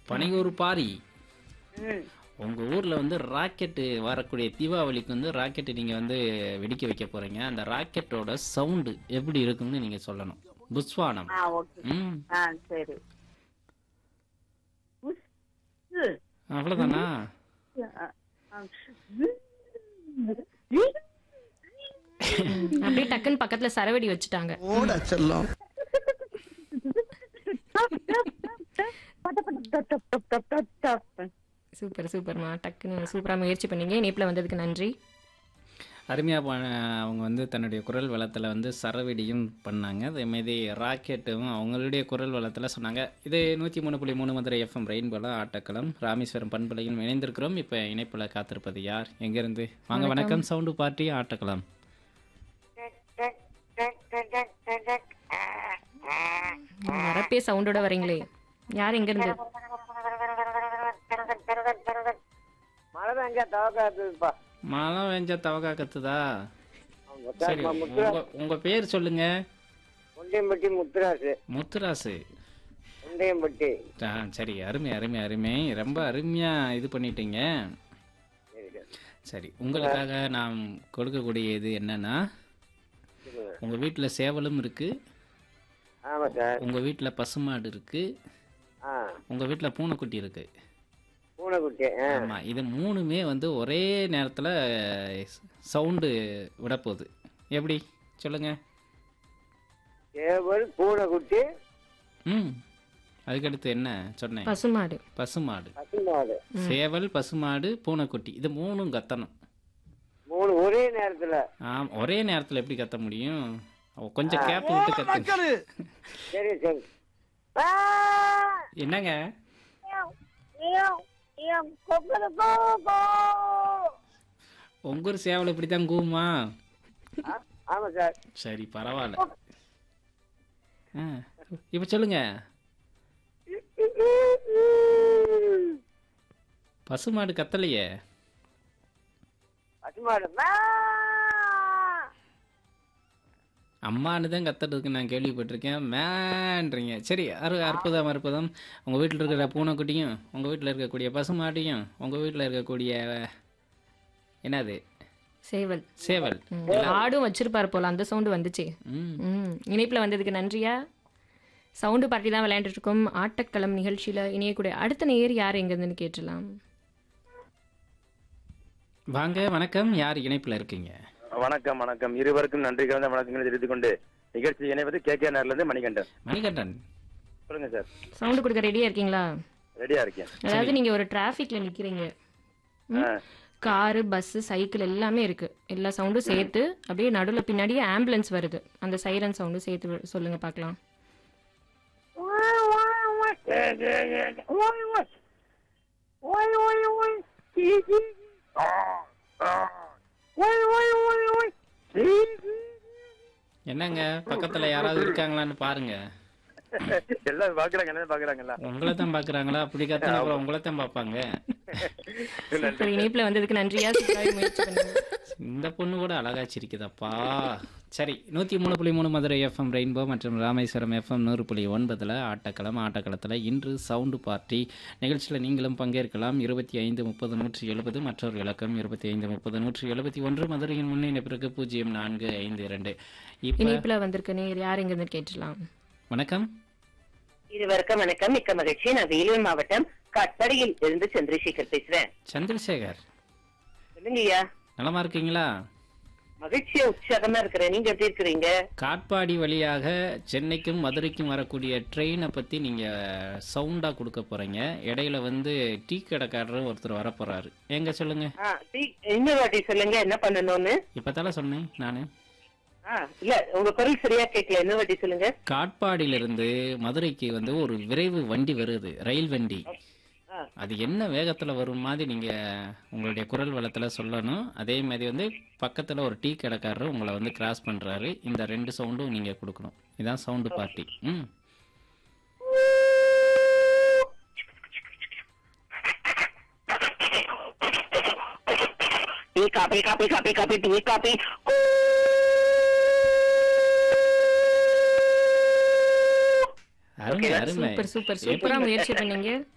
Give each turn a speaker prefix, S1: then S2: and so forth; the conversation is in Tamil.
S1: பனையூர் பாரி
S2: ம்
S1: உங்க ஊர்ல வந்து ராக்கெட்டு வரக்கூடிய தீபாவளிக்கு வந்து ராக்கெட்டு நீங்க வந்து வெடிக்க வைக்க போறீங்க அந்த ராக்கெட்டோட சவுண்டு எப்படி இருக்கும்னு நீங்க சொல்லணும் புஸ்வானம்
S2: ஆ ஓகே
S1: ம்
S2: ஆ சரி உஸ்
S1: அவ்வளவுதானா
S2: ஆ, ஆ.
S3: அப்படியே டக்குன்னு பக்கத்துல சரவெடி வச்சுட்டாங்க
S4: ஓட செல்லம்
S3: சூப்பர் சூப்பர்மா டக்குன்னு சூப்பரா முயற்சி பண்ணீங்க இணைப்புல வந்ததுக்கு நன்றி
S1: அருமையாக ப அவங்க வந்து தன்னுடைய குரல் வளத்தில் வந்து சரவெடியும் பண்ணாங்க அதேமாரி ராக்கெட்டும் அவங்களுடைய குரல் வளத்தில் சொன்னாங்க இது நூற்றி மூணு புள்ளி மூணு மதுரை எஃப்எம் ரெயின்போல ஆட்டக்களம் ராமேஸ்வரம் பண்பலையும் இணைந்திருக்கிறோம் இப்போ இணைப்பில் காத்திருப்பது யார் எங்கேருந்து வாங்க வணக்கம் சவுண்டு பார்ட்டி ஆட்டக்களம்
S3: வரப்பே சவுண்டோட வரீங்களே யார் எங்க இருந்து
S5: மழை தாங்க தவக்காத்துப்பா
S1: மழை வெஞ்ச தவக்கா கத்துதா சரி உங்க உங்க பேர் சொல்லுங்க
S5: முண்டியம்பட்டி முத்துராசு
S1: முத்துராசு
S5: முண்டியம்பட்டி
S1: ஆ சரி அருமை அருமை அருமை ரொம்ப அருமையா இது பண்ணிட்டீங்க சரி உங்களுக்காக நாம் கொடுக்கக்கூடிய இது என்னன்னா உங்க வீட்டில் சேவலும் இருக்கு
S5: ஆமா சார்
S1: உங்க வீட்டில் பசுமாடு இருக்கு
S5: ஆ
S1: உங்க வீட்டில் பூனைக்குட்டி இருக்கு
S5: பூனைக்குட்டி ஆ
S1: ஆமா இது மூணுமே வந்து ஒரே நேரத்தில் சவுண்டு விடப்போகுது எப்படி சொல்லுங்க
S5: சேவல் பூனைக்குட்டி
S1: ம் அதுக்கடுத்து என்ன சொன்னேன்
S3: பசுமாடு
S1: பசுமாடு
S5: பசுமாடு
S1: சேவல் பசுமாடு பூனைக்குட்டி இது மூணும் கத்தணும்
S5: மூணு ஒரே நேரத்துல
S1: ஆம் ஒரே நேரத்தில் எப்படி கத்த முடியும் அவ கொஞ்சம் கேப் விட்டு கத்து
S5: சரி சரி ஆ!
S1: என்னங்க
S5: ஈயம், ஈயம், கொக்கர கோ, கோ.
S1: உங்க ஊர் சேவல் இப்படி தான் கூவுமா
S5: ஆ, ஆமா சார்
S1: சரி பரவாயில்ல ஆ இப்போ சொல்லுங்க பசுமாடு கத்தலையே
S5: பசுமாடு மா!
S1: அம்மானு தான் கத்துறதுக்கு நான் கேள்விப்பட்டிருக்கேன் மேன்றீங்க சரி அரு அற்புதம் அற்புதம் உங்கள் வீட்டில் இருக்கிற பூனைக்குட்டியும் உங்கள் வீட்டில் இருக்கக்கூடிய பசுமாட்டையும் உங்கள் வீட்டில் இருக்கக்கூடிய என்னது
S3: சேவல்
S1: சேவல்
S3: ம், ஆடும் வச்சிருப்பாரு போல அந்த சவுண்டு வந்துச்சு
S1: ம்
S3: ம் இணைப்புல வந்ததுக்கு நன்றியா சவுண்டு பார்ட்டி தான் விளையாண்டுட்டு இருக்கோம் ஆட்டக்களம் நிகழ்ச்சியில இணையக்கூடிய அடுத்த நேர் யார் எங்க இருந்துன்னு கேட்டுலாம்
S1: வாங்க வணக்கம் யார் இணைப்பில் இருக்கீங்க
S6: வணக்கம் வணக்கம் இருவருக்கும் நன்றி கலந்த வணக்கங்களை தெரிவித்துக் கொண்டு நிகழ்ச்சி இணைவது கே கே இருந்து மணிகண்டன்
S1: மணிகண்டன்
S6: சொல்லுங்க சார்
S3: சவுண்டு கொடுக்க ரெடியா இருக்கீங்களா
S6: ரெடியா இருக்கேன்
S3: அதாவது நீங்க ஒரு டிராஃபிக்ல நிக்கிறீங்க
S6: ஆ,
S3: காரு பஸ் சைக்கிள் எல்லாமே இருக்கு எல்லா சவுண்டும் சேர்த்து அப்படியே நடுவுல பின்னாடியே ஆம்புலன்ஸ் வருது அந்த சைரன் சவுண்டும் சேர்த்து வி- சொல்லுங்க பார்க்கலாம்
S1: என்னங்க பக்கத்தில் யாராவது இருக்காங்களான்னு பாருங்க
S6: எல்லாம் பாக்குறாங்க என்ன பாக்குறாங்கல்ல
S1: உங்களை தான் பார்க்குறாங்களா அப்படி கத்தன அப்புறம் உங்களை தான் பார்ப்பாங்க
S3: சூப்பர் இணைப்புல வந்ததுக்கு நன்றியா சூப்பராக முயற்சி பண்ணுங்க
S1: இந்த பொண்ணு கூட அழகா சிரிக்குதப்பா சரி நூற்றி மூணு புள்ளி மூணு மதுரை எஃப்எம் ரெயின்போ மற்றும் ராமேஸ்வரம் எஃப்எம் நூறு புள்ளி ஒன்பதில் ஆட்டக்களம் ஆட்டக்களத்தில் இன்று சவுண்டு பார்ட்டி நிகழ்ச்சியில் நீங்களும் பங்கேற்கலாம் இருபத்தி ஐந்து முப்பது நூற்றி எழுபது மற்றொரு இலக்கம் இருபத்தி ஐந்து முப்பது நூற்றி எழுபத்தி ஒன்று மதுரையின் முன்னே பிறகு பூஜ்ஜியம் நான்கு ஐந்து இரண்டு இப்போ
S3: இணைப்புல வந்திருக்க நேர் யார் எங்க இருந்து கேட்டுலாம்
S1: வணக்கம்
S2: இருவருக்கும் வணக்கம் மிக்க மகிழ்ச்சி நான் வேலூர் மாவட்டம் காட்பாடியில் இருந்து சந்திரசேகர் பேசுறேன்
S1: சந்திரசேகர்
S2: சொல்லுங்க ஐயா
S1: நலமா இருக்கீங்களா
S2: மகிழ்ச்சியா உற்சாகமா இருக்கிறேன் நீங்க எப்படி இருக்கிறீங்க
S1: காட்பாடி வழியாக சென்னைக்கும் மதுரைக்கும் வரக்கூடிய ட்ரெயினை பற்றி நீங்கள் சவுண்டாக கொடுக்க போகிறீங்க இடையில வந்து டீ கடைக்காரரும் ஒருத்தர் வர போகிறாரு எங்க சொல்லுங்க
S2: ஆ, டீ- இன்னொரு வாட்டி சொல்லுங்க என்ன பண்ணணும்னு
S1: இப்போ தானே சொன்னேன் நான்
S2: ஆ, இல்ல உங்க குரல் சரியா கேட்கல இன்னொரு வாட்டி சொல்லுங்க
S1: காட்பாடியிலிருந்து மதுரைக்கு வந்து ஒரு விரைவு வண்டி வருது ரயில் வண்டி
S2: ஆ.
S1: அது என்ன வேகத்தில் வரும் மாதிரி நீங்கள் உங்களுடைய குரல் வளத்தில் சொல்லணும் அதே மாதிரி வந்து பக்கத்தில் ஒரு டீ கடைக்காரர் உங்களை வந்து கிராஸ் பண்ணுறாரு இந்த ரெண்டு சவுண்டும் நீங்கள் கொடுக்கணும் இதான் சவுண்டு பார்ட்டி ம்
S2: tea coffee coffee coffee coffee tea coffee
S1: அருமை அருமை
S3: சூப்பர் சூப்பர் சூப்பரா முயற்சி பண்ணீங்க